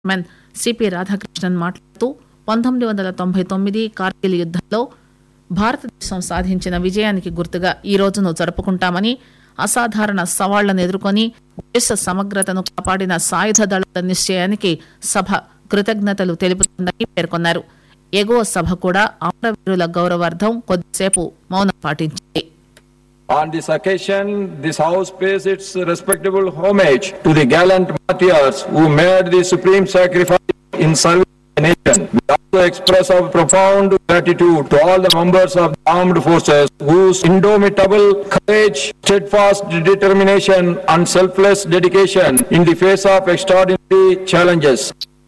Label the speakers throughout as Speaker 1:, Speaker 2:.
Speaker 1: Chairman CP Radhakrishnan మాట్లాడుతూ పంతొమ్మిది వందల తొంభై తొమ్మిది కార్గిల్ యుద్దంలో భారతదేశం సాధించిన విజయానికి గుర్తుగా ఈ రోజును జరుపుకుంటామని అసాధారణ సవాళ్లను ఎదుర్కొని దేశ సమగ్రతను కాపాడిన సాయుధ దళాల నిశ్చయానికి సభ కృతజ్ఞతలు తెలుపుతుందని పేర్కొన్నారు ఎగువ సభ కూడా అమరవీరుల గౌరవార్థం కొద్దిసేపు మౌనం పాటించింది
Speaker 2: On this occasion, this House pays its respectable homage to the gallant martyrs who made the supreme sacrifice in service of the nation. We also express our profound gratitude to all the members of the armed forces whose indomitable courage, steadfast determination and selfless dedication in the face of extraordinary challenges.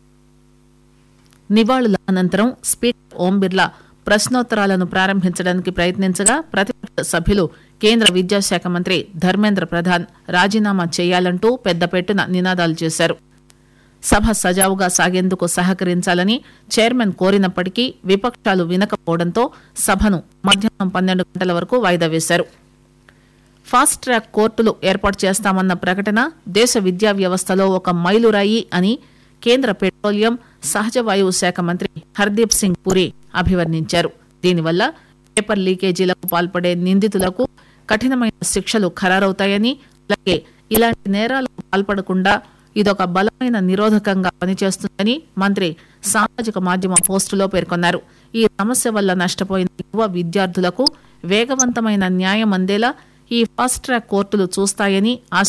Speaker 1: నివాళుల అనంతరం speaker ఓం బిర్లా ప్రశ్నోత్తరాలను ప్రారంభించడానికి ప్రయత్నించగా ప్రతిపక్ష సభ్యులు కేంద్ర విద్యాశాఖ మంత్రి ధర్మేంద్ర ప్రధాన్ రాజీనామా చేయాలంటూ పెద్దపెట్టున నినాదాలు చేశారు సభ సజావుగా సాగేందుకు సహకరించాలని చైర్మన్ కోరినప్పటికీ విపక్షాలు వినకపోవడంతో సభను మధ్యాహ్నం పన్నెండు గంటల వరకు వాయిదా వేశారు ఫాస్ట్ ట్రాక్ కోర్టులు ఏర్పాటు చేస్తామన్న ప్రకటన దేశ విద్యా వ్యవస్థలో ఒక మైలురాయి అని కేంద్ర పెట్రోలియం సహజ వాయువు శాఖ మంత్రి హర్దీప్ సింగ్ పురి అభివర్ణించారు దీనివల్ల పేపర్ లీకేజీలకు పాల్పడే నిందితులకు కఠినమైన శిక్షలు ఖరారవుతాయని అలాగే ఇలాంటి నేరాలకు పాల్పడకుండా ఇదొక బలమైన నిరోధకంగా పనిచేస్తుందని మంత్రి సామాజిక మాధ్యమ పోస్టులో పేర్కొన్నారు ఈ సమస్య వల్ల నష్టపోయిన యువ విద్యార్థులకు వేగవంతమైన న్యాయం అందేలా ఈ ఫాస్ట్ ట్రాక్ కోర్టులు చూస్తాయని ఆశ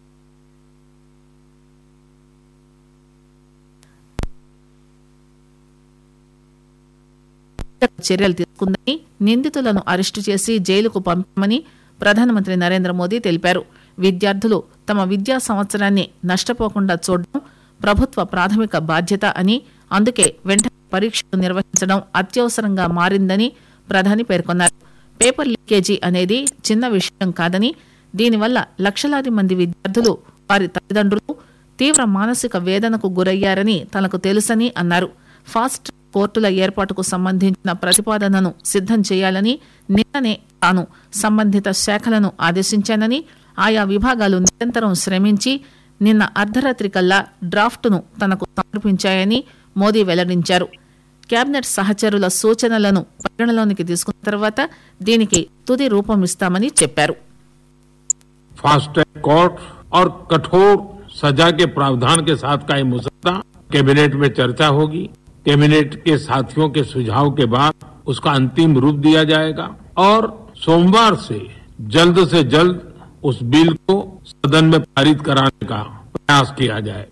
Speaker 1: చర్యలు తీసుకుందని నిందితులను అరెస్టు చేసి జైలుకు పంపామని ప్రధానమంత్రి నరేంద్ర మోదీ తెలిపారు విద్యార్థులు తమ విద్యా సంవత్సరాన్ని నష్టపోకుండా చూడడం ప్రభుత్వ ప్రాథమిక బాధ్యత అని అందుకే వెంటనే పరీక్షలు నిర్వహించడం అత్యవసరంగా మారిందని ప్రధాని పేర్కొన్నారు పేపర్ లీకేజీ అనేది చిన్న విషయం కాదని దీనివల్ల లక్షలాది మంది విద్యార్థులు వారి తల్లిదండ్రులు తీవ్ర మానసిక వేదనకు గురయ్యారని తనకు తెలుసని అన్నారు ఫాస్ట్ కోర్టుల ఏర్పాటుకు సంబంధించిన ప్రతిపాదనను సిద్ధం చేయాలని నిన్ననే తాను సంబంధిత శాఖలను ఆదేశించానని ఆయా విభాగాలు నిరంతరం శ్రమించి నిన్న అర్ధరాత్రి కల్లా డ్రాఫ్టును తనకు సమర్పించాయని మోదీ వెల్లడించారు కేబినెట్ సహచరుల సూచనలను పరిగణలోనికి తీసుకున్న తర్వాత దీనికి తుది రూపం ఇస్తామని చెప్పారు
Speaker 3: फास्ट ट्रैक कोर्ट और कठोर सजा के प्रावधान के साथ का ये मुसद्दा कैबिनेट में चर्चा होगी कैबिनेट के साथियों के सुझाव के बाद उसका अंतिम रूप दिया जाएगा और सोमवार से जल्द से जल्द उस बिल को सदन में पारित कराने का प्रयास किया जाए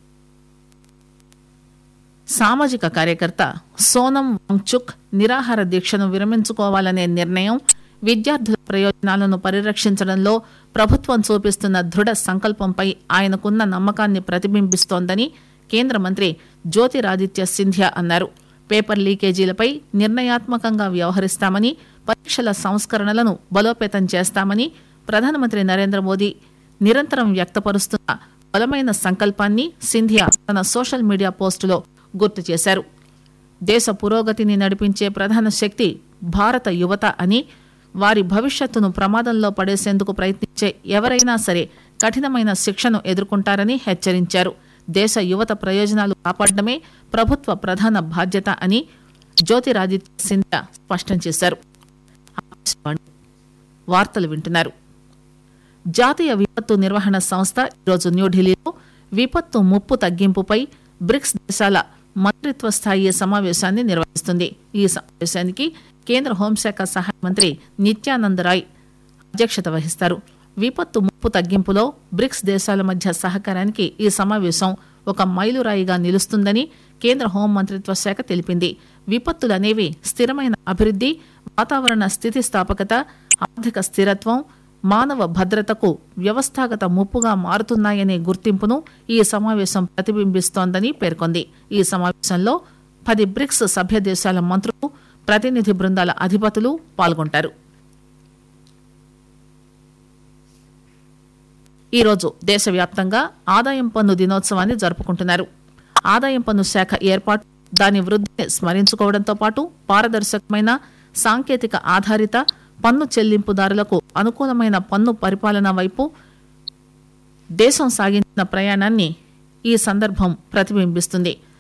Speaker 1: సామాజిక కార్యకర్త సోనం వాంగ్చుక్ నిరాహార దీక్షను విరమించుకోవాలనే నిర్ణయం విద్యార్థుల ప్రయోజనాలను పరిరక్షించడంలో ప్రభుత్వం చూపిస్తున్న దృఢ సంకల్పంపై ఆయనకున్న నమ్మకాన్ని ప్రతిబింబిస్తోందని కేంద్ర మంత్రి జ్యోతిరాదిత్య సింధ్యా అన్నారు పేపర్ లీకేజీలపై నిర్ణయాత్మకంగా వ్యవహరిస్తామని పరీక్షల సంస్కరణలను బలోపేతం చేస్తామని ప్రధానమంత్రి నరేంద్ర మోదీ నిరంతరం వ్యక్తపరుస్తున్న బలమైన సంకల్పాన్ని సింధియా తన సోషల్ మీడియా పోస్టులో గుర్తు చేశారు దేశ పురోగతిని నడిపించే ప్రధాన శక్తి భారత యువత అని వారి భవిష్యత్తును ప్రమాదంలో పడేసేందుకు ప్రయత్నించే ఎవరైనా సరే కఠినమైన శిక్షను ఎదుర్కొంటారని హెచ్చరించారు దేశ యువత ప్రయోజనాలు కాపాడడమే ప్రభుత్వ ప్రధాన బాధ్యత అని జ్యోతిరాదిత్య సింధ్యా స్పష్టం చేశారు ఆకాశవాణి. వార్తలు వింటున్నారు జాతీయ విపత్తు నిర్వహణ సంస్థ ఈరోజు న్యూఢిల్లీలో విపత్తు ముప్పు తగ్గింపుపై బ్రిక్స్ దేశాల మంత్రిత్వ స్థాయి సమావేశాన్ని నిర్వహిస్తుంది ఈ సమావేశానికి కేంద్ర హోంశాఖ సహాయ మంత్రి నిత్యానంద్ రాయ్ అధ్యక్షత వహిస్తారు విపత్తు ముప్పు తగ్గింపులో బ్రిక్స్ దేశాల మధ్య సహకారానికి ఈ సమావేశం ఒక మైలురాయిగా నిలుస్తుందని కేంద్ర హోం మంత్రిత్వ శాఖ తెలిపింది విపత్తులనేవి స్థిరమైన అభివృద్ధి వాతావరణ స్థితిస్థాపకత ఆర్థిక స్థిరత్వం మానవ భద్రతకు వ్యవస్థాగత ముప్పుగా మారుతున్నాయనే గుర్తింపును ఈ సమావేశం ప్రతిబింబిస్తోందని పేర్కొంది ఈ సమావేశంలో పది బ్రిక్స్ సభ్య దేశాల మంత్రులు ప్రతినిధి బృందాల అధిపతులు పాల్గొంటారు ఈరోజు దేశవ్యాప్తంగా ఆదాయం పన్ను దినోత్సవాన్ని జరుపుకుంటున్నారు ఆదాయం పన్ను శాఖ ఏర్పాటు దాని వృద్ధిని స్మరించుకోవడంతో పాటు పారదర్శకమైన సాంకేతిక ఆధారిత పన్ను చెల్లింపుదారులకు అనుకూలమైన పన్ను పరిపాలన వైపు దేశం సాగించిన ప్రయాణాన్ని ఈ సందర్భం ప్రతిబింబిస్తుంది